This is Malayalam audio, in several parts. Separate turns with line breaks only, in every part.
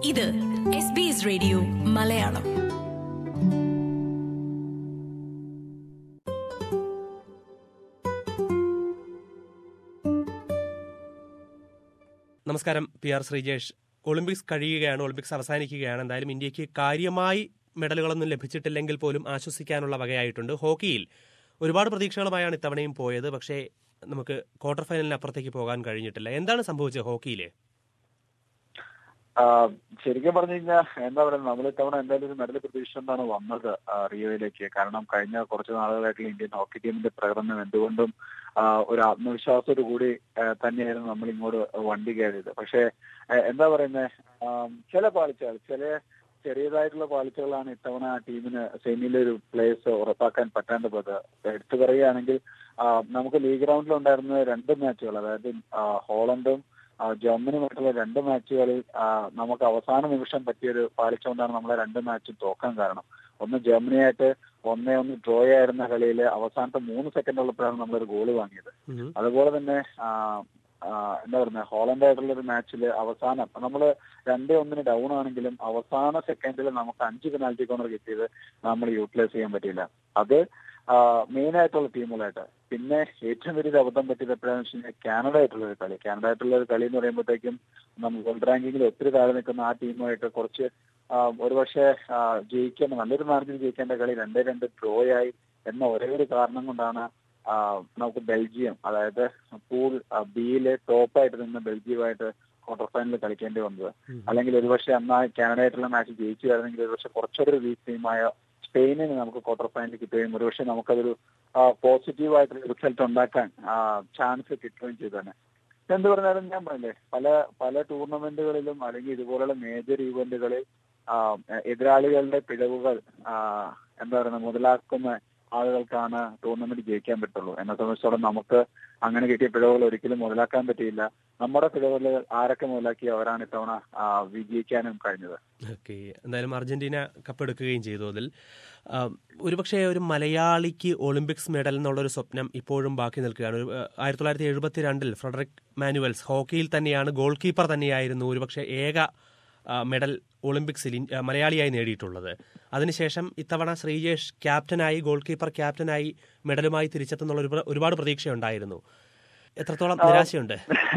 ഇത് S B S radio Malayalam
നമസ്കാരം പി ആർ ശ്രീജേഷ് ഒളിമ്പിക്സ് കഴിയുകയാണ് ഒളിമ്പിക്സ് അവസാനിക്കുകയാണ് എന്തായാലും ഇന്ത്യക്ക് കാര്യമായി മെഡലുകളൊന്നും ലഭിച്ചിട്ടില്ലെങ്കിൽ പോലും ആശ്വസിക്കാനുള്ള വകയായിട്ടുണ്ട് ഹോക്കിയിൽ ഒരുപാട് പ്രതീക്ഷകളുമായാണ് ഇത്തവണയും പോയത് പക്ഷേ നമുക്ക് ക്വാർട്ടർ ഫൈനലിന് അപ്പുറത്തേക്ക് പോകാൻ കഴിഞ്ഞിട്ടില്ല എന്താണ് സംഭവിച്ചത് ഹോക്കിയിൽ
ആ, ശരിക്കും പറഞ്ഞു കഴിഞ്ഞാൽ എന്താ പറയുക നമ്മൾ ഇത്തവണ എന്തായാലും ഒരു മെഡൽ പ്രതീക്ഷിച്ചുകൊണ്ടാണ് വന്നത് ആ, റിയോയിലേക്ക് കാരണം കഴിഞ്ഞ കുറച്ച് നാളുകളായിട്ടുള്ള ഇന്ത്യൻ ഹോക്കി ടീമിന്റെ പ്രകടനം എന്തുകൊണ്ടും ആ, ഒരു ആത്മവിശ്വാസത്തോടു കൂടി ആ, തന്നെയായിരുന്നു നമ്മൾ ഇങ്ങോട്ട് വണ്ടി കയറിയത് പക്ഷേ ആ, എന്താ പറയുന്നത് ചില പാളിച്ചകൾ ചില ചെറിയതായിട്ടുള്ള പാളിച്ചകളാണ് ഇത്തവണ ആ ടീമിന് സെമിയിലെ ഒരു പ്ലേസ് ഉറപ്പാക്കാൻ പറ്റാണ്ട് പോയത് എടുത്തു പറയുകയാണെങ്കിൽ ആ, നമുക്ക് ലീഗ് റൗണ്ടിൽ ഉണ്ടായിരുന്ന രണ്ട് മാച്ചുകൾ അതായത് ആ, ഹോളണ്ടും ആ, ജർമ്മനിയുമായിട്ടുള്ള രണ്ട് മാച്ചുകളിൽ ആ, നമുക്ക് അവസാന നിമിഷം പറ്റിയൊരു പാളിച്ച കൊണ്ടാണ് നമ്മളെ രണ്ട് മാച്ചും തോക്കാൻ കാരണം ഒന്ന് ജർമ്മനിയായിട്ട് ഒന്നേ ഒന്ന് ഡ്രോ ആയിരുന്ന കളിയിൽ അവസാനത്തെ മൂന്ന് സെക്കൻഡ് ഉള്ളപ്പോഴാണ് നമ്മളൊരു ഗോള് വാങ്ങിയത് അതുപോലെ തന്നെ ആ, ആ, എന്താ പറയുക ഹോളണ്ടായിട്ടുള്ള ഒരു മാച്ചിൽ അവസാനം നമ്മൾ രണ്ടേ ഒന്നിന് ഡൗൺ ആണെങ്കിലും അവസാന സെക്കൻഡിൽ നമുക്ക് അഞ്ച് പെനാൽറ്റി കോർണർ കിട്ടിയത് നമ്മൾ യൂട്ടിലൈസ് ചെയ്യാൻ പറ്റിയില്ല അത് മെയിൻ ആയിട്ടുള്ള ടീമുകളായിട്ട് പിന്നെ ഏറ്റവും വലിയൊരു അബദ്ധം പറ്റിയത് എപ്പോഴാണെന്ന് വെച്ച് കഴിഞ്ഞാൽ കാനഡ ആയിട്ടുള്ള ഒരു കളി കാനഡ ആയിട്ടുള്ള ഒരു കളി എന്ന് പറയുമ്പോഴത്തേക്കും നമ്മൾ വേൾഡ് റാങ്കിങ്ങിൽ ഒത്തിരി താഴെ നിൽക്കുന്ന ആ ടീമുമായിട്ട് കുറച്ച് ആ, ഒരുപക്ഷെ ആ, ജയിക്കേണ്ട നല്ലൊരു മാർജിൽ ജയിക്കേണ്ട കളി രണ്ടേ രണ്ട് ഡ്രോ ആയി എന്ന ഒരേ ഒരു കാരണം കൊണ്ടാണ് ആ, നമുക്ക് ബെൽജിയം അതായത് പൂൾ ബിയിലെ ടോപ്പായിട്ട് നിന്ന് ബെൽജിയമായിട്ട് ക്വാർട്ടർ ഫൈനലിൽ കളിക്കേണ്ടി വന്നത് അല്ലെങ്കിൽ ഒരുപക്ഷെ അന്ന് ആ കാനഡയായിട്ടുള്ള മാച്ച് ജയിച്ചുമായിരുന്നെങ്കിൽ ഒരുപക്ഷെ കുറച്ചൊരു വീക്ക് ടീമായ സ്പെയിനിന് നമുക്ക് ക്വാർട്ടർ ഫൈനലിൽ കിട്ടുകയും ഒരുപക്ഷെ നമുക്കതൊരു പോസിറ്റീവ് ആയിട്ടുള്ള റിസൾട്ട് ഉണ്ടാക്കാൻ ചാൻസ് കിട്ടുകയും ചെയ്തേനെ എന്ത് പറഞ്ഞാലും ഞാൻ പറഞ്ഞില്ലേ പല പല ടൂർണമെന്റുകളിലും അല്ലെങ്കിൽ ഇതുപോലുള്ള മേജർ ഈവന്റുകളിൽ ആ, എതിരാളികളുടെ പിഴവുകൾ ആ, എന്താ പറയുക മുതലാക്കുന്ന ആളുകൾക്കാണ് ടൂർണമെന്റ് ജയിക്കാൻ പറ്റുള്ളൂ എന്നെ സംബന്ധിച്ചോളം നമുക്ക് അങ്ങനെ കിട്ടിയ പിഴവുകൾ ഒരിക്കലും മുതലാക്കാൻ പറ്റിയില്ല നമ്മുടെ പിഴവുകൾ ആരൊക്കെ മുതലാക്കി അവരാണ് ഇത്തവണ ആ, വിജയിക്കാനും കഴിഞ്ഞത്
ഓക്കെ എന്തായാലും അർജന്റീന കപ്പെടുക്കുകയും ചെയ്തു അതിൽ ആ, ഒരുപക്ഷെ ഒരു മലയാളിക്ക് ഒളിമ്പിക്സ് മെഡൽ എന്നുള്ളൊരു സ്വപ്നം ഇപ്പോഴും ബാക്കി നിൽക്കുകയാണ് ഒരു, ആ, ആയിരത്തി തൊള്ളായിരത്തി എഴുപത്തി രണ്ടിൽ ഫ്രെഡറിക് മാനുവൽസ് ഹോക്കിയിൽ തന്നെയാണ് ഗോൾ കീപ്പർ തന്നെയായിരുന്നു ഒരുപക്ഷെ ഏക ആ, മെഡൽ ഒളിമ്പിക്സിൽ ഇൻ- ആ, മലയാളിയായി നേടിയിട്ടുള്ളത് അതിനുശേഷം ഇത്തവണ ശ്രീജേഷ് ക്യാപ്റ്റനായി ഗോൾ കീപ്പർ ക്യാപ്റ്റനായി മെഡലുമായി തിരിച്ചെത്തുന്നുള്ള ഒരു- ഒരുപാട് പ്രതീക്ഷയുണ്ടായിരുന്നു എത്രത്തോളം നിരാശയുണ്ട്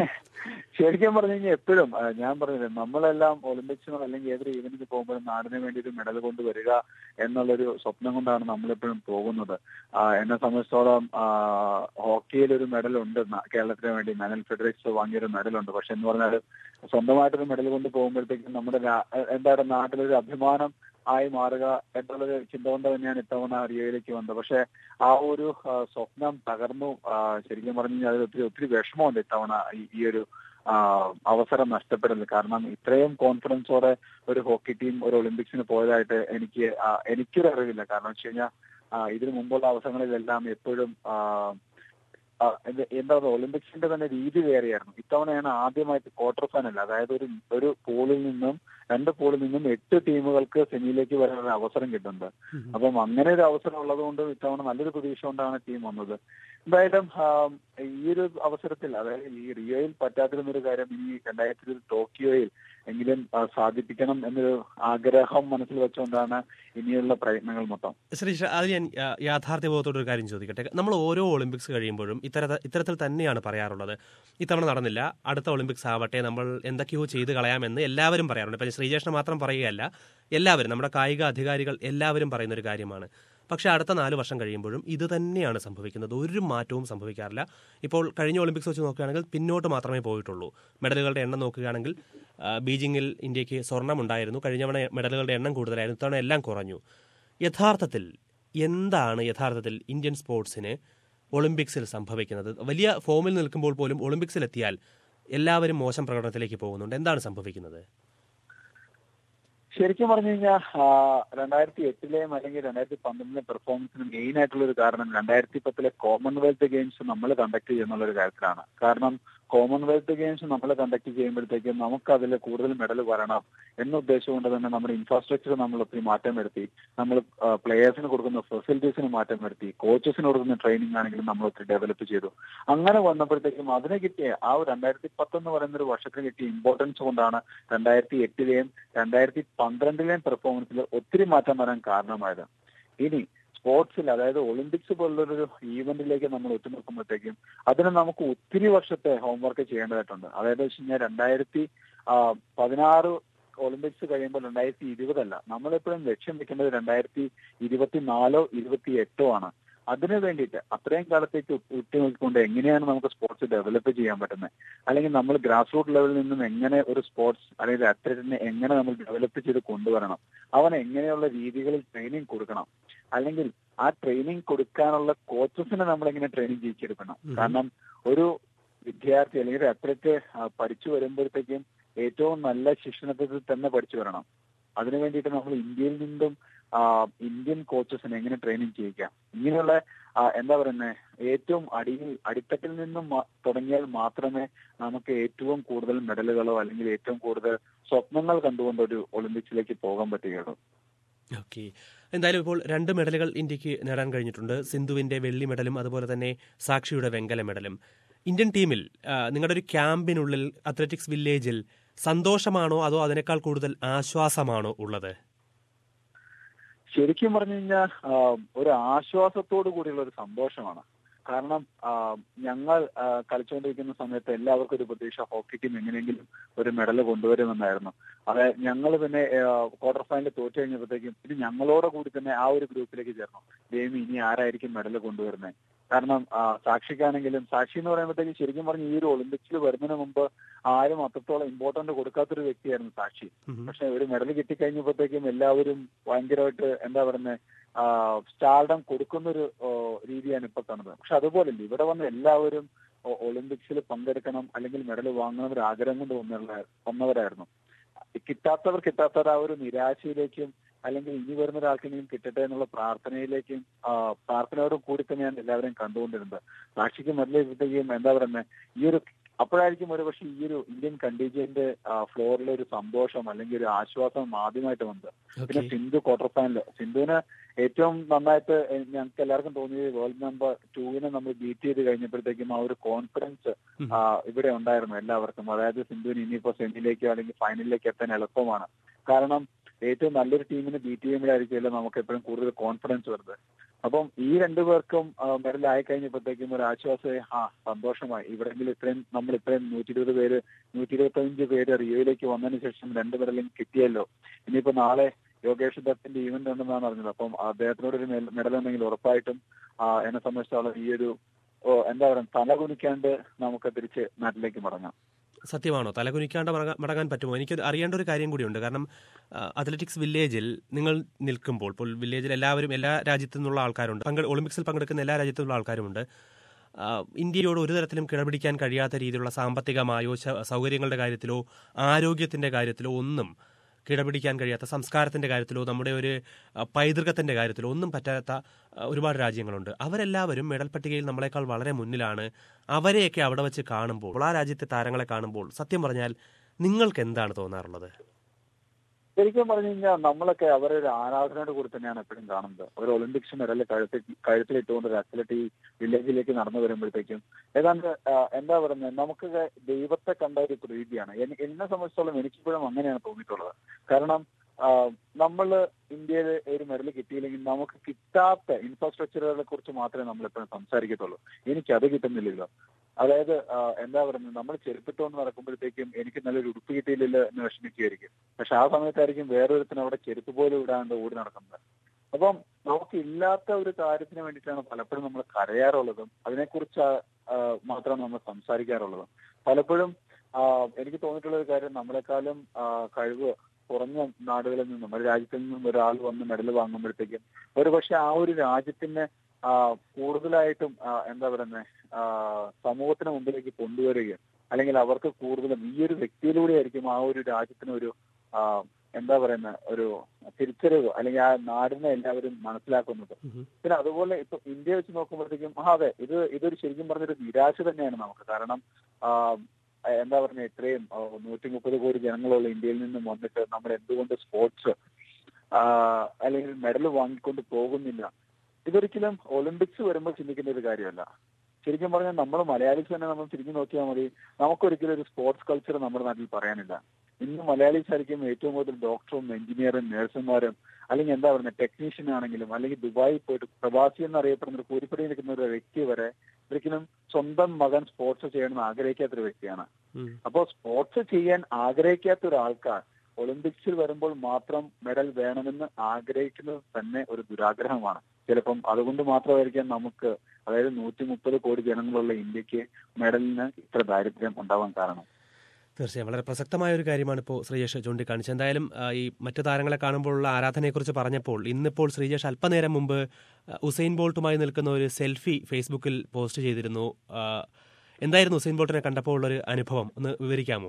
ശരിക്കും പറഞ്ഞു കഴിഞ്ഞാൽ എപ്പോഴും ആ, ഞാൻ പറഞ്ഞില്ലേ നമ്മളെല്ലാം ഒളിമ്പിക്സിനോ അല്ലെങ്കിൽ ഏതൊരു ഈവന്റിന് പോകുമ്പോഴും നാടിന് വേണ്ടി ഒരു മെഡൽ കൊണ്ടുവരിക എന്നുള്ളൊരു സ്വപ്നം കൊണ്ടാണ് നമ്മളെപ്പോഴും പോകുന്നത് ആ, എന്നെ സംബന്ധിച്ചോളം ആ, ഹോക്കിയിൽ ഒരു മെഡൽ ഉണ്ട് ന- കേരളത്തിന് വേണ്ടി മെനൽ ഫെഡറേറ്റ്സ് വാങ്ങിയൊരു മെഡൽ ഉണ്ട് പക്ഷെ എന്ന് പറഞ്ഞാൽ സ്വന്തമായിട്ടൊരു മെഡൽ കൊണ്ട് പോകുമ്പോഴത്തേക്കും നമ്മുടെ രാ- എന്താണ് നാട്ടിലൊരു അഭിമാനം ആയി മാറുക എന്നുള്ളൊരു ചിന്ത കൊണ്ട് തന്നെയാണ് ഇത്തവണ റിയോയിലേക്ക് വന്നത് പക്ഷെ ആ ഒരു ആ, സ്വപ്നം തകർന്നു ആ, ശരിക്കും പറഞ്ഞു കഴിഞ്ഞാൽ അതിൽ ഒത്തിരി ഒത്തിരി വിഷമമുണ്ട് ഇത്തവണ ഈ- ഈ ഒരു ആ, അവസരം നഷ്ടപ്പെടുന്നത് കാരണം ഇത്രയും കോൺഫിഡൻസോടെ ഒരു ഹോക്കി ടീം ഒരു ഒളിമ്പിക്സിന് പോയതായിട്ട് എനിക്ക് ആ, എനിക്കൊരു അറിവില്ല കാരണം വെച്ച് കഴിഞ്ഞാൽ ഇതിനു മുമ്പുള്ള അവസരങ്ങളിലെല്ലാം എപ്പോഴും ആ, ആ, എന്ത്- എന്താ പറയുക ഒളിമ്പിക്സിന്റെ തന്നെ രീതി വേറെയായിരുന്നു ഇത്തവണയാണ് ആദ്യമായിട്ട് ക്വാർട്ടർ ഫൈനൽ അതായത് ഒരു ഒരു പൂളിൽ നിന്നും രണ്ട് പൂളിൽ നിന്നും എട്ട് ടീമുകൾക്ക് സെമിയിലേക്ക് വരാൻ ഒരു അവസരം കിട്ടുന്നുണ്ട് അപ്പം അങ്ങനെ ഒരു അവസരം ഉള്ളതുകൊണ്ട് ഇത്തവണ നല്ലൊരു പ്രതീക്ഷ കൊണ്ടാണ് ടീം വന്നത് എന്തായാലും ആം, ഈ ഒരു അവസരത്തിൽ അതായത് ഈ റിയോയിൽ പറ്റാതിരുന്നൊരു കാര്യം ഇനി രണ്ടായിരത്തി ടോക്കിയോയിൽ എങ്കിലും ആ, സാധിപ്പിക്കണം എന്നൊരു ആഗ്രഹം മനസ്സിൽ വെച്ചുകൊണ്ടാണ് ഇനിയുള്ള പ്രയത്നങ്ങൾ മൊത്തം
ശ്രീഷ അത് ഞാൻ ആ, യാഥാർത്ഥ്യബോധത്തോടെ ഒരു കാര്യം ചോദിക്കട്ടെ നമ്മൾ ഓരോ ഒളിമ്പിക്സ് കഴിയുമ്പോഴും ഇത്തരത്തിൽ ഇത്തരത്തിൽ തന്നെയാണ് പറയാറുള്ളത് ഇത്തവണ നടന്നില്ല അടുത്ത ഒളിമ്പിക്സ് ആവട്ടെ നമ്മൾ എന്തൊക്കെയോ ചെയ്ത് കളയാമെന്ന് എല്ലാവരും പറയാറുണ്ട് ഇപ്പം ശ്രീജേഷിനെ മാത്രം പറയുകയല്ല എല്ലാവരും നമ്മുടെ കായിക അധികാരികൾ എല്ലാവരും പറയുന്ന ഒരു കാര്യമാണ് പക്ഷേ അടുത്ത നാല് വർഷം കഴിയുമ്പോഴും ഇത് തന്നെയാണ് സംഭവിക്കുന്നത് ഒരു മാറ്റവും സംഭവിക്കാറില്ല ഇപ്പോൾ കഴിഞ്ഞ ഒളിമ്പിക്സ് വെച്ച് നോക്കുകയാണെങ്കിൽ പിന്നോട്ട് മാത്രമേ പോയിട്ടുള്ളൂ മെഡലുകളുടെ എണ്ണം നോക്കുകയാണെങ്കിൽ ആ, ബീജിംഗിൽ ഇന്ത്യക്ക് സ്വർണ്ണമുണ്ടായിരുന്നു കഴിഞ്ഞ തവണ മെഡലുകളുടെ എണ്ണം കൂടുതലായിരുന്നു ഇത്തവണ എല്ലാം കുറഞ്ഞു യഥാർത്ഥത്തിൽ എന്താണ് യഥാർത്ഥത്തിൽ ഇന്ത്യൻ സ്പോർട്സിന് ഒളിമ്പിക്സിൽ സംഭവിക്കുന്നത് വലിയ ഫോമിൽ നിൽക്കുമ്പോൾ പോലും ഒളിമ്പിക്സിൽ എത്തിയാൽ എല്ലാവരും മോശം പ്രകടനത്തിലേക്ക് പോകുന്നുണ്ട് എന്താണ് സംഭവിക്കുന്നത്
ശരിക്കും പറഞ്ഞു കഴിഞ്ഞാൽ രണ്ടായിരത്തി എട്ടിലെയും അല്ലെങ്കിൽ രണ്ടായിരത്തി പന്ത്രണ്ടിലെ പെർഫോമൻസിന് മെയിൻ ആയിട്ടുള്ള ഒരു കാരണം രണ്ടായിരത്തി പത്തിലെ കോമൺവെൽത്ത് ഗെയിംസ് നമ്മൾ കണ്ടക്ട് ചെയ്യുന്നുള്ള ഒരു കാര്യത്തിലാണ് കാരണം കോമൺവെൽത്ത് ഗെയിംസ് നമ്മൾ കണ്ടക്ട് ചെയ്യുമ്പോഴത്തേക്കും നമുക്ക് അതിൽ കൂടുതൽ മെഡൽ വരണം എന്ന ഉദ്ദേശം കൊണ്ട് തന്നെ നമ്മുടെ ഇൻഫ്രാസ്ട്രക്ചർ നമ്മൾ ഒത്തിരി മാറ്റം വരുത്തി നമ്മൾ പ്ലേയേഴ്സിന് കൊടുക്കുന്ന ഫെസിലിറ്റീസിന് മാറ്റം വരുത്തി കോച്ചസിന് കൊടുക്കുന്ന ട്രെയിനിങ് ആണെങ്കിലും നമ്മൾ ഒത്തിരി ഡെവലപ്പ് ചെയ്തു അങ്ങനെ വന്നപ്പോഴത്തേക്കും അതിന് കിട്ടിയ ആ ഒരു രണ്ടായിരത്തി പത്തൊന്ന് പറയുന്ന ഒരു വർഷത്തിന് കിട്ടിയ ഇമ്പോർട്ടൻസ് കൊണ്ടാണ് രണ്ടായിരത്തി എട്ടിലെയും രണ്ടായിരത്തി പന്ത്രണ്ടിലെയും പെർഫോമൻസിൽ ഒത്തിരി മാറ്റം വരാൻ കാരണമായത് ഇനി സ്പോർട്സിൽ അതായത് ഒളിമ്പിക്സ് പോലുള്ളൊരു ഈവന്റിലേക്ക് നമ്മൾ ഒത്തുനിൽക്കുമ്പോഴത്തേക്കും അതിന് നമുക്ക് ഒത്തിരി വർഷത്തെ ഹോംവർക്ക് ചെയ്യേണ്ടതായിട്ടുണ്ട് അതായത് വെച്ച് കഴിഞ്ഞാൽ രണ്ടായിരത്തി പതിനാറ് ഒളിമ്പിക്സ് കഴിയുമ്പോൾ രണ്ടായിരത്തി ഇരുപതല്ല നമ്മളെപ്പോഴും ലക്ഷ്യം വെക്കേണ്ടത് രണ്ടായിരത്തി ഇരുപത്തിനാലോ ഇരുപത്തി എട്ടോ ആണ് അതിനു വേണ്ടിയിട്ട് അത്രയും കാലത്തേക്ക് ഉറ്റി നോക്കിക്കൊണ്ട് എങ്ങനെയാണ് നമുക്ക് സ്പോർട്സ് ഡെവലപ്പ് ചെയ്യാൻ പറ്റുന്നത് അല്ലെങ്കിൽ നമ്മൾ ഗ്രാസ് റൂട്ട് ലെവലിൽ നിന്നും എങ്ങനെ ഒരു സ്പോർട്സ് അല്ലെങ്കിൽ അത്ലറ്റിനെ എങ്ങനെ നമ്മൾ ഡെവലപ്പ് ചെയ്ത് കൊണ്ടുവരണം അവൻ എങ്ങനെയുള്ള രീതികളിൽ ട്രെയിനിങ് കൊടുക്കണം അല്ലെങ്കിൽ ആ ട്രെയിനിങ് കൊടുക്കാനുള്ള കോച്ചസിനെ നമ്മൾ എങ്ങനെ ട്രെയിനിങ് ചെയ്യിച്ചെടുക്കണം കാരണം ഒരു വിദ്യാർത്ഥി അല്ലെങ്കിൽ ഒരു അത്ലറ്റ് പഠിച്ചു വരുമ്പോഴത്തേക്കും ഏറ്റവും നല്ല ശിക്ഷണത്തിൽ തന്നെ പഠിച്ചു വരണം അതിനു വേണ്ടിയിട്ട് നമ്മൾ ഇന്ത്യയിൽ നിന്നും ഇന്ത്യൻ കോച്ചസിനെ എങ്ങനെ ട്രെയിനിങ് ചെയ്യിക്കാം ഇങ്ങനെയുള്ള എന്താ പറയുന്നത് ഏറ്റവും അടിയിൽ അടിത്തട്ടിൽ നിന്നും തുടങ്ങിയാൽ മാത്രമേ നമുക്ക് ഏറ്റവും കൂടുതൽ മെഡലുകളോ അല്ലെങ്കിൽ ഏറ്റവും കൂടുതൽ സ്വപ്നങ്ങൾ കണ്ടുകൊണ്ട് ഒരു ഒളിമ്പിക്സിലേക്ക് പോകാൻ പറ്റുകയുള്ളൂ
ഓക്കെ എന്തായാലും ഇപ്പോൾ രണ്ട് മെഡലുകൾ ഇന്ത്യക്ക് നേടാൻ കഴിഞ്ഞിട്ടുണ്ട് സിന്ധുവിന്റെ വെള്ളി മെഡലും അതുപോലെ തന്നെ സാക്ഷിയുടെ വെങ്കല മെഡലും ഇന്ത്യൻ ടീമിൽ നിങ്ങളുടെ ഒരു ക്യാമ്പിനുള്ളിൽ അത്ലറ്റിക്സ് വില്ലേജിൽ സന്തോഷമാണോ അതോ അതിനേക്കാൾ കൂടുതൽ ആശ്വാസമാണോ ഉള്ളത്
ശരിക്കും പറഞ്ഞു കഴിഞ്ഞാൽ ഒരു ആശ്വാസത്തോടു കൂടിയുള്ള ഒരു സന്തോഷമാണ് കാരണം ഞങ്ങൾ കളിച്ചുകൊണ്ടിരിക്കുന്ന സമയത്ത് എല്ലാവർക്കും ഒരു പ്രതീക്ഷ ഹോക്കി ടീം എങ്ങനെയെങ്കിലും ഒരു മെഡൽ കൊണ്ടുവരുമെന്നായിരുന്നു അതായത് ഞങ്ങൾ പിന്നെ ക്വാർട്ടർ ഫൈനൽ തോറ്റു കഴിഞ്ഞപ്പോഴത്തേക്കും പിന്നെ ഞങ്ങളോട് കൂടി തന്നെ ആ ഒരു ഗ്രൂപ്പിലേക്ക് ചേർന്നു ദൈവം ഇനി ആരായിരിക്കും മെഡൽ കൊണ്ടുവരുന്നത് കാരണം സാക്ഷിക്കാണെങ്കിലും സാക്ഷി എന്ന് പറയുമ്പോഴത്തേക്കും ശരിക്കും പറഞ്ഞ ഈ ഒരു ഒളിമ്പിക്സിൽ വരുന്നതിന് മുമ്പ് ആരും അത്രത്തോളം ഇമ്പോർട്ടന്റ് കൊടുക്കാത്തൊരു വ്യക്തിയായിരുന്നു സാക്ഷി പക്ഷെ ഒരു മെഡൽ കിട്ടിക്കഴിഞ്ഞപ്പോഴത്തേക്കും എല്ലാവരും ഭയങ്കരമായിട്ട് എന്താ പറയുന്നത് സ്റ്റാർഡം കൊടുക്കുന്ന ഒരു രീതിയാണ് ഇപ്പൊ കാണുന്നത് പക്ഷെ അതുപോലല്ല ഇവിടെ വന്ന് എല്ലാവരും ഒളിമ്പിക്സിൽ പങ്കെടുക്കണം അല്ലെങ്കിൽ മെഡൽ വാങ്ങണം ഒരു ആഗ്രഹം കൊണ്ട് വന്നുള്ള വന്നവരായിരുന്നു കിട്ടാത്തവർ കിട്ടാത്തവർ ആ ഒരു നിരാശയിലേക്കും അല്ലെങ്കിൽ ഇനി വരുന്ന ഒരാൾക്കെങ്കിലും കിട്ടട്ടെ എന്നുള്ള പ്രാർത്ഥനയിലേക്കും പ്രാർത്ഥനയോടും കൂടി തന്നെയാണ് എല്ലാവരെയും കണ്ടുകൊണ്ടിരുന്നത് സാക്ഷിക്ക് മെഡൽ കിട്ടുകയും എന്താ പറയുന്നത് ഈ ഒരു അപ്പോഴായിരിക്കും ഒരു പക്ഷേ ഈ ഒരു ഇന്ത്യൻ കണ്ടീജന്റ് ഫ്ലോറിലെ ഒരു സന്തോഷം അല്ലെങ്കിൽ ഒരു ആശ്വാസം ആദ്യമായിട്ട് വന്നത് പിന്നെ സിന്ധു ക്വാർട്ടർ ഫൈനൽ സിന്ധുവിന് ഏറ്റവും നന്നായിട്ട് ഞങ്ങൾക്ക് എല്ലാവർക്കും തോന്നിയത് വേൾഡ് നമ്പർ ടൂവിനെ നമ്മൾ ബീറ്റ് ചെയ്ത് കഴിഞ്ഞപ്പോഴത്തേക്കും ആ ഒരു കോൺഫിഡൻസ് ഇവിടെ ഉണ്ടായിരുന്നു എല്ലാവർക്കും അതായത് സിന്ധുവിന് ഇനിയിപ്പോ സെമിയിലേക്കോ അല്ലെങ്കിൽ ഫൈനലിലേക്കോ എത്താൻ എളുപ്പമാണ് കാരണം ഏറ്റവും നല്ലൊരു ടീമിനെ ബീറ്റ് ചെയ്യുമ്പോഴായിരിക്കുമല്ലോ നമുക്ക് എപ്പോഴും കൂടുതൽ കോൺഫിഡൻസ് വരുന്നത് അപ്പം ഈ രണ്ടുപേർക്കും മെഡൽ ആയി കഴിഞ്ഞപ്പോഴത്തേക്കും ഒരു ആശ്വാസമായി ആ സന്തോഷമായി ഇവിടെങ്കിലും ഇത്രയും നമ്മൾ ഇത്രയും നൂറ്റി ഇരുപത് പേര് നൂറ്റി ഇരുപത്തി അഞ്ച് പേര് റിയോയിലേക്ക് വന്നതിന് ശേഷം രണ്ട് മെഡലും കിട്ടിയല്ലോ ഇനിയിപ്പോ നാളെ യോഗേഷ് ദത്തിന്റെ ഈവന്റ് ഉണ്ടെന്നാണ് അറിഞ്ഞത് അപ്പം അദ്ദേഹത്തിനോട് ഒരു മെഡൽ ഉണ്ടെങ്കിൽ ഉറപ്പായിട്ടും എന്നെ സംബന്ധിച്ചോളം ഈ ഒരു എന്താ പറയുക തല കുനിക്കാണ്ട് നമുക്ക് തിരിച്ച് നാട്ടിലേക്ക് മടങ്ങാം
സത്യമാണോ തലകുനിക്കാണ്ട് മടങ്ങാൻ പറ്റുമോ എനിക്ക് അറിയേണ്ട ഒരു കാര്യം കൂടിയുണ്ട് കാരണം അത്ലറ്റിക്സ് വില്ലേജിൽ നിങ്ങൾ നിൽക്കുമ്പോൾ ഇപ്പോൾ വില്ലേജിൽ എല്ലാവരും എല്ലാ രാജ്യത്തു നിന്നുള്ള ആൾക്കാരുണ്ട് പങ്കെ ഒളിമ്പിക്സിൽ പങ്കെടുക്കുന്ന എല്ലാ രാജ്യത്തു നിന്നുള്ള ആൾക്കാരുമുണ്ട് ഇന്ത്യയോട് ഒരു തരത്തിലും കിടപിടിക്കാൻ കഴിയാത്ത രീതിയിലുള്ള സാമ്പത്തികമായോ സൗകര്യങ്ങളുടെ കാര്യത്തിലോ ആരോഗ്യത്തിന്റെ കാര്യത്തിലോ ഒന്നും കിടപിടിക്കാൻ കഴിയാത്ത സംസ്കാരത്തിന്റെ കാര്യത്തിലോ നമ്മുടെ ഒരു പൈതൃകത്തിന്റെ കാര്യത്തിലോ ഒന്നും പറ്റാത്ത ഒരുപാട് രാജ്യങ്ങളുണ്ട് അവരെല്ലാവരും മെഡൽ പട്ടികയിൽ നമ്മളെക്കാൾ വളരെ മുന്നിലാണ് അവരെയൊക്കെ അവിടെ വെച്ച് കാണുമ്പോൾ ആ രാജ്യത്തെ താരങ്ങളെ കാണുമ്പോൾ സത്യം പറഞ്ഞാൽ നിങ്ങൾക്ക് എന്താണ് തോന്നാറുള്ളത്
ശരിക്കും പറഞ്ഞു കഴിഞ്ഞാൽ നമ്മളൊക്കെ അവരെ ഒരു ആരാധനയോട് കൂടി തന്നെയാണ് എപ്പോഴും കാണുന്നത് ഒരു ഒളിമ്പിക്സ് മെഡൽ കഴുത്തിൽ കഴുത്തിലിട്ടുകൊണ്ട് ഒരു അത്ലറ്റ് ഈ വില്ലേജിലേക്ക് നടന്നു വരുമ്പോഴത്തേക്കും ഏതാണ്ട് എന്താ പറയുന്നത് നമുക്ക് ദൈവത്തെ കണ്ട ഒരു പ്രീതിയാണ് എന്നെ സംബന്ധിച്ചോളം എനിക്കിപ്പോഴും അങ്ങനെയാണ് തോന്നിയിട്ടുള്ളത് കാരണം നമ്മൾ ഇന്ത്യയിൽ ഒരു മെഡൽ കിട്ടിയില്ലെങ്കിൽ നമുക്ക് കിട്ടാത്ത ഇൻഫ്രാസ്ട്രക്ചറുകളെ കുറിച്ച് മാത്രമേ നമ്മൾ എപ്പോഴും സംസാരിക്കത്തുള്ളൂ എനിക്ക് അത് കിട്ടുന്നില്ലല്ലോ അതായത് എന്താ പറയുന്നത് നമ്മൾ ചെരുപ്പിട്ടുകൊണ്ട് നടക്കുമ്പോഴത്തേക്കും എനിക്ക് നല്ലൊരു ഉടുപ്പ് കിട്ടിയില്ലല്ലോ എന്ന് വിഷമിക്കുകയായിരിക്കും പക്ഷെ ആ സമയത്തായിരിക്കും വേറൊരുത്തിന് അവിടെ ചെരുപ്പ് പോലും ഇടാണ്ട് ഓടി നടക്കുന്നത് അപ്പം നമുക്ക് ഇല്ലാത്ത ഒരു കാര്യത്തിന് വേണ്ടിയിട്ടാണ് പലപ്പോഴും നമ്മൾ കരയാറുള്ളതും അതിനെക്കുറിച്ച് മാത്രമാണ് നമ്മൾ സംസാരിക്കാറുള്ളതും പലപ്പോഴും എനിക്ക് തോന്നിയിട്ടുള്ള ഒരു കാര്യം നമ്മളെക്കാളും കഴിവ് കുറഞ്ഞ നാടുകളിൽ നിന്നും ഒരു രാജ്യത്തിൽ നിന്നും ഒരാൾ വന്ന് മെഡൽ വാങ്ങുമ്പോഴത്തേക്കും ഒരു പക്ഷെ ആ ഒരു രാജ്യത്തിന് കൂടുതലായിട്ടും എന്താ പറയുന്നത് സമൂഹത്തിന് മുമ്പിലേക്ക് കൊണ്ടുവരികയും അല്ലെങ്കിൽ അവർക്ക് കൂടുതലും ഈ ഒരു വ്യക്തിയിലൂടെ ആയിരിക്കും ആ ഒരു രാജ്യത്തിന് ഒരു ആ, എന്താ പറയുന്ന ഒരു തിരിച്ചറിവ് അല്ലെങ്കിൽ ആ നാടിനെ എല്ലാവരും മനസ്സിലാക്കുന്നത്
ഉം.
പിന്നെ അതുപോലെ ഇപ്പൊ ഇന്ത്യ വെച്ച് നോക്കുമ്പോഴത്തേക്കും ആ അതെ ഇത് ഇതൊരു ശരിക്കും പറഞ്ഞൊരു നിരാശ തന്നെയാണ് നമുക്ക് കാരണം ആ, എന്താ പറയുക ഇത്രയും നൂറ്റി മുപ്പത് കോടി ജനങ്ങളുള്ള ഇന്ത്യയിൽ നിന്നും വന്നിട്ട് നമ്മൾ എന്തുകൊണ്ട് സ്പോർട്സ് അല്ലെങ്കിൽ മെഡൽ വാങ്ങിക്കൊണ്ട് പോകുന്നില്ല ഇതൊരിക്കലും ഒളിമ്പിക്സ് വരുമ്പോൾ ചിന്തിക്കുന്ന ഒരു കാര്യമല്ല ശരിക്കും പറഞ്ഞാൽ നമ്മൾ മലയാളീസ് തന്നെ നമ്മൾ തിരിഞ്ഞു നോക്കിയാൽ മതി നമുക്കൊരിക്കലും ഒരു സ്പോർട്സ് കൾച്ചർ നമ്മുടെ നാട്ടിൽ പറയാനില്ല ഇന്ന് മലയാളീസ് ആയിരിക്കും ഏറ്റവും കൂടുതൽ ഡോക്ടറും എഞ്ചിനീയറും നഴ്സുമാരും അല്ലെങ്കിൽ എന്താ പറയുക ടെക്നീഷ്യൻ ആണെങ്കിലും അല്ലെങ്കിൽ ദുബായിൽ പോയിട്ട് പ്രവാസി എന്നറിയപ്പെടുന്ന ഒരു കൂലിപ്പടി നിൽക്കുന്ന ഒരു വ്യക്തി വരെ ഒരിക്കലും സ്വന്തം മകൻ സ്പോർട്സ് ചെയ്യണമെന്ന് ആഗ്രഹിക്കാത്ത ഒരു വ്യക്തിയാണ്
ഉം.
അപ്പോൾ സ്പോർട്സ് ചെയ്യാൻ ആഗ്രഹിക്കാത്ത ഒരാൾക്കാർ ഒളിമ്പിക്സിൽ വരുമ്പോൾ മാത്രം മെഡൽ വേണമെന്ന് ആഗ്രഹിക്കുന്നത് തന്നെ ഒരു ദുരാഗ്രഹമാണ് ചിലപ്പം അതുകൊണ്ട് മാത്രമായിരിക്കാം നമുക്ക് അതായത് നൂറ്റി മുപ്പത് കോടി ജനങ്ങളുള്ള ഇന്ത്യക്ക് മെഡലിന് ഇത്ര ദാരിദ്ര്യം ഉണ്ടാവാൻ കാരണം
തീർച്ചയായും വളരെ പ്രസക്തമായ ഒരു കാര്യമാണ് ഇപ്പോൾ ശ്രീജേഷ് ചൂണ്ടിക്കാണിച്ചത് എന്തായാലും ആ, ഈ മറ്റു താരങ്ങളെ കാണുമ്പോഴുള്ള ആരാധനയെക്കുറിച്ച് പറഞ്ഞപ്പോൾ ഇന്നിപ്പോൾ ശ്രീജേഷ് അല്പനേരം മുമ്പ് ആ, ഉസൈൻ ബോൾട്ടുമായി നിൽക്കുന്ന ഒരു സെൽഫി ഫേസ്ബുക്കിൽ പോസ്റ്റ് ചെയ്തിരുന്നു ആ, എന്തായിരുന്നു ഉസൈൻ ബോൾട്ടിനെ കണ്ടപ്പോൾ ഉള്ളൊരു അനുഭവം ഒന്ന് വിവരിക്കാമോ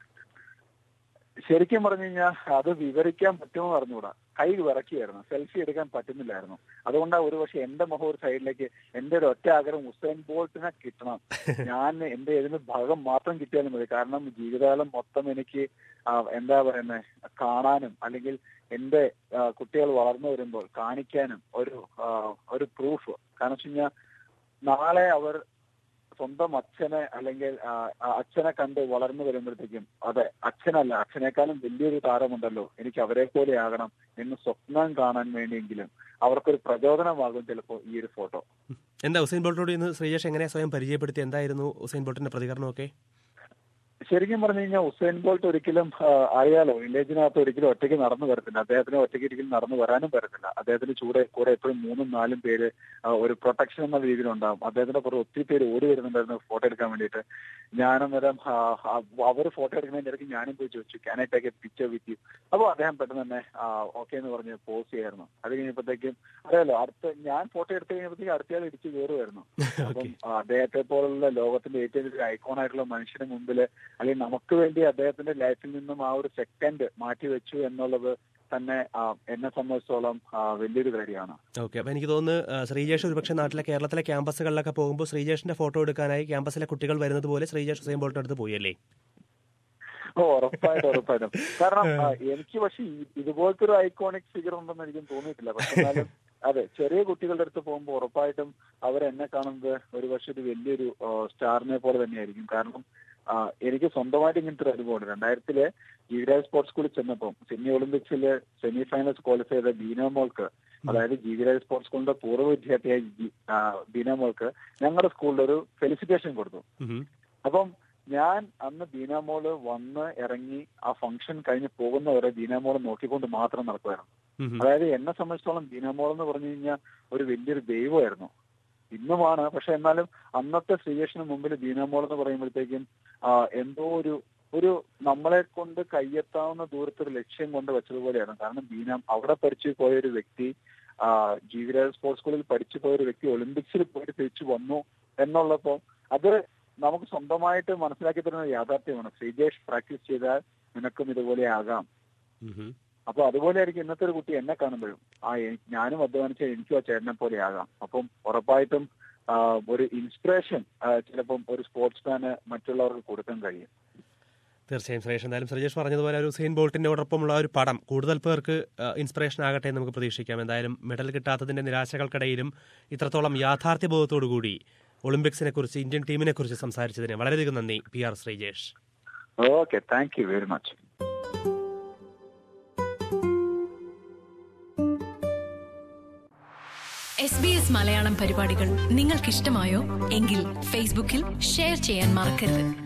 ശരിക്കും പറഞ്ഞു കഴിഞ്ഞാൽ അത് വിവരിക്കാൻ പറ്റുമോ അറിഞ്ഞുകൂടാ കൈ വിറക്കിയായിരുന്നു സെൽഫി എടുക്കാൻ പറ്റുന്നില്ലായിരുന്നു അതുകൊണ്ടാണ് ഒരു പക്ഷെ എന്റെ മുഖം ഒരു സൈഡിലേക്ക് എന്റെ ഒരു ഒറ്റ ആഗ്രഹം ഉസൈൻ ബോൾട്ടിനെ കിട്ടണം ഞാൻ എന്റെ ഇതിന് ഭാഗം മാത്രം കിട്ടിയാലും മതി കാരണം ജീവിതകാലം മൊത്തം എനിക്ക് ആ, എന്താ പറയുന്നത് കാണാനും അല്ലെങ്കിൽ എന്റെ ആ, കുട്ടികൾ വളർന്നു വരുമ്പോൾ കാണിക്കാനും ഒരു ആ, ഒരു പ്രൂഫ് കാരണം വെച്ച് കഴിഞ്ഞാൽ നാളെ അവർ സ്വന്തം അച്ഛനെ അല്ലെങ്കിൽ ആ, ആ അച്ഛനെ കണ്ട് വളർന്നു വരുമ്പോഴത്തേക്കും അതെ അച്ഛനല്ല അച്ഛനേക്കാളും വലിയൊരു താരമുണ്ടല്ലോ എനിക്ക് അവരെ പോലെ ആകണം എന്ന് സ്വപ്നം കാണാൻ വേണ്ടിയെങ്കിലും അവർക്കൊരു പ്രചോദനമാകും ചിലപ്പോൾ ഈ ഒരു ഫോട്ടോ
എന്താ ഉസൈൻ ബോൾട്ടിനോട് ഇന്ന് ശ്രീജേഷ് എങ്ങനെ സ്വയം പരിചയപ്പെടുത്തി എന്തായിരുന്നു ഉസൈൻ ബോൾട്ടിന്റെ പ്രതികരണമൊക്കെ
ശരിക്കും പറഞ്ഞു കഴിഞ്ഞാൽ ഉസൈൻ ബോൾട്ട് ഒരിക്കലും ആ, അറിയാലോ വില്ലേജിനകത്ത് ഒരിക്കലും ഒറ്റയ്ക്ക് നടന്നു വരത്തില്ല അദ്ദേഹത്തിന് ഒറ്റയ്ക്ക് ഒരിക്കലും നടന്നു വരാനും പറ്റത്തില്ല അദ്ദേഹത്തിന് ചൂടെ കൂടെ എപ്പോഴും മൂന്നും നാലും പേര് ആ, ഒരു പ്രൊട്ടക്ഷൻ എന്ന രീതിയിൽ ഉണ്ടാവും അദ്ദേഹത്തിന്റെ പുറത്ത് ഒത്തിരി പേര് ഓടി വരുന്നുണ്ടായിരുന്നു ഫോട്ടോ എടുക്കാൻ വേണ്ടിയിട്ട് ഞാനന്നേരം അവർ ഫോട്ടോ എടുക്കുന്നതിന്റെ ഇടയ്ക്ക് ഞാനും പോയി ചോദിച്ചു can I take a picture with you അപ്പോൾ അദ്ദേഹം പെട്ടെന്ന് തന്നെ ഓക്കെ എന്ന് പറഞ്ഞ് പോസ് ചെയ്യായിരുന്നു അത് കഴിഞ്ഞപ്പോഴത്തേക്കും അറിയാലോ അടുത്ത ഞാൻ ഫോട്ടോ എടുത്തു കഴിഞ്ഞപ്പോഴത്തേക്കും അടുത്തയാൾ ഇടിച്ചു കയറുമായിരുന്നു അപ്പം ആ, അദ്ദേഹത്തെ പോലുള്ള ലോകത്തിന്റെ ഏറ്റവും വലിയ ഐക്കോൺ ആയിട്ടുള്ള മനുഷ്യന് മുമ്പിൽ അല്ലെങ്കിൽ നമുക്ക് വേണ്ടി അദ്ദേഹത്തിന്റെ ലൈഫിൽ നിന്നും ആ ഒരു സെക്കൻഡ് മാറ്റി വെച്ചു എന്നുള്ളത് തന്നെ ആ, എന്നെ സംബന്ധിച്ചോളം ആ, വലിയൊരു കാര്യമാണ്
ഓക്കെ അപ്പൊ എനിക്ക് തോന്നുന്നു ആ, ശ്രീജേഷ് ഒരുപക്ഷെ നാട്ടിലെ കേരളത്തിലെ ക്യാമ്പസുകളിലൊക്കെ പോകുമ്പോൾ ശ്രീജേഷിന്റെ ഫോട്ടോ എടുക്കാനായി ക്യാമ്പസിലെ കുട്ടികൾ വരുന്നത് പോലെ ശ്രീജേഷ് ഉസൈൻ ബോൾട്ടിന്റെ അടുത്ത് പോയി അല്ലേ
ഓ ഉറപ്പായിട്ടും ഉറപ്പായിട്ടും കാരണം ആ, എനിക്ക് പക്ഷെ ഈ- ഇതുപോലത്തെ ഒരു ഐക്കോണിക് ഫിഗർ ഉണ്ടെന്ന് എനിക്കും തോന്നിയിട്ടില്ല പക്ഷെ എന്നാലും അതെ ചെറിയ കുട്ടികളുടെ അടുത്ത് പോകുമ്പോൾ ഉറപ്പായിട്ടും അവരെന്നെ കാണുന്നത് ഒരു പക്ഷെ ഒരു വലിയൊരു ആ, സ്റ്റാറിനെ പോലെ തന്നെയായിരിക്കും കാരണം ആ, എനിക്ക് സ്വന്തമായിട്ട് ഇങ്ങനത്തെ ഒരു അനുഭവമുണ്ട് രണ്ടായിരത്തില് ജീവിരാജ് സ്പോർട്സ് സ്കൂളിൽ ചെന്നപ്പോൾ സിഡ്നി ഒളിമ്പിക്സിൽ സെമി ഫൈനൽസ് ക്വാളിഫൈ ചെയ്ത ബീനോമോൾക്ക് അതായത് ജീവിരാജ് സ്പോർട്സ് സ്കൂളിന്റെ പൂർവ്വ വിദ്യാർത്ഥിയായ ജി- ആ, ബീനോമോൾക്ക് ഞങ്ങളുടെ സ്കൂളിൽ ഒരു ഫെലിസിറ്റേഷൻ കൊടുത്തു
ഉം.
അപ്പം ഞാൻ അന്ന് ബീനാമോള് വന്ന് ഇറങ്ങി ആ ഫംഗ്ഷൻ കഴിഞ്ഞ് പോകുന്നവരെ ബീനാമോള് നോക്കിക്കൊണ്ട് മാത്രം നടക്കുമായിരുന്നു
ഉം.
അതായത് എന്നെ സംബന്ധിച്ചിടത്തോളം ബീനാമോൾ എന്ന് പറഞ്ഞു കഴിഞ്ഞാൽ ഒരു വലിയൊരു ദൈവമായിരുന്നു ഇന്നുമാണ് പക്ഷെ എന്നാലും അന്നത്തെ ശ്രീകൃഷ്ണന് മുമ്പിൽ ബീനാമോൾ എന്ന് പറയുമ്പോഴത്തേക്കും ആ, എന്തോ ഒരു ഒരു നമ്മളെ കൊണ്ട് കയ്യെത്താവുന്ന ദൂരത്ത് ഒരു ലക്ഷ്യം കൊണ്ട് വെച്ചതുപോലെയാണ് കാരണം ബീന അവിടെ പഠിച്ചു പോയ ഒരു വ്യക്തി ആ, ജീവിരാജ് സ്പോർട്സ് സ്കൂളിൽ പഠിച്ചു പോയ ഒരു വ്യക്തി ഒളിമ്പിക്സിൽ പോയിട്ട് തിരിച്ചു വന്നു എന്നുള്ളപ്പോ അത് നമുക്ക് സ്വന്തമായിട്ട് മനസ്സിലാക്കി തരുന്ന ഒരു യാഥാർത്ഥ്യമാണ് ശ്രീജേഷ് പ്രാക്ടീസ് ചെയ്താൽ നിനക്കും ഇതുപോലെ ആകാം
ഉം.
അപ്പൊ അതുപോലെ ആയിരിക്കും ഇന്നത്തെ ഒരു കുട്ടി എന്നെ കാണുമ്പോഴും ആ എ- ഞാനും അധ്വാനിച്ച എനിക്കും ആ ചേട്ടനെ പോലെ ആകാം അപ്പം ഉറപ്പായിട്ടും ആ, ഒരു ഇൻസ്പിറേഷൻ ചിലപ്പം ഒരു സ്പോർട്സ്മാന് മറ്റുള്ളവർക്ക് കൊടുക്കാൻ കഴിയും
തീർച്ചയായും സുരേഷ് എന്തായാലും സുരേഷ് പറഞ്ഞതുപോലെ ഒരു സെയിൻ ബോൾട്ടിനോടൊപ്പമുള്ള ഒരു പടം കൂടുതൽ പേർക്ക് ഇൻസ്പിറേഷൻ ആകട്ടെ എന്ന് നമുക്ക് പ്രതീക്ഷിക്കാം എന്തായാലും മെഡൽ കിട്ടാത്തതിന്റെ നിരാശകൾക്കിടയിലും ഇത്രത്തോളം യാഥാർത്ഥ്യബോധത്തോടു കൂടി ഒളിമ്പിക്സിനെ കുറിച്ച് ഇന്ത്യൻ ടീമിനെ കുറിച്ച് സംസാരിച്ചതിന് വളരെയധികം നന്ദി P R Sreejesh
okay thank you very much
S B S Malayalam പരിപാടികൾ നിങ്ങൾക്കിഷ്ടമായോ എങ്കിൽ ഫേസ്ബുക്കിൽ ഷെയർ ചെയ്യാൻ മറക്കരുത്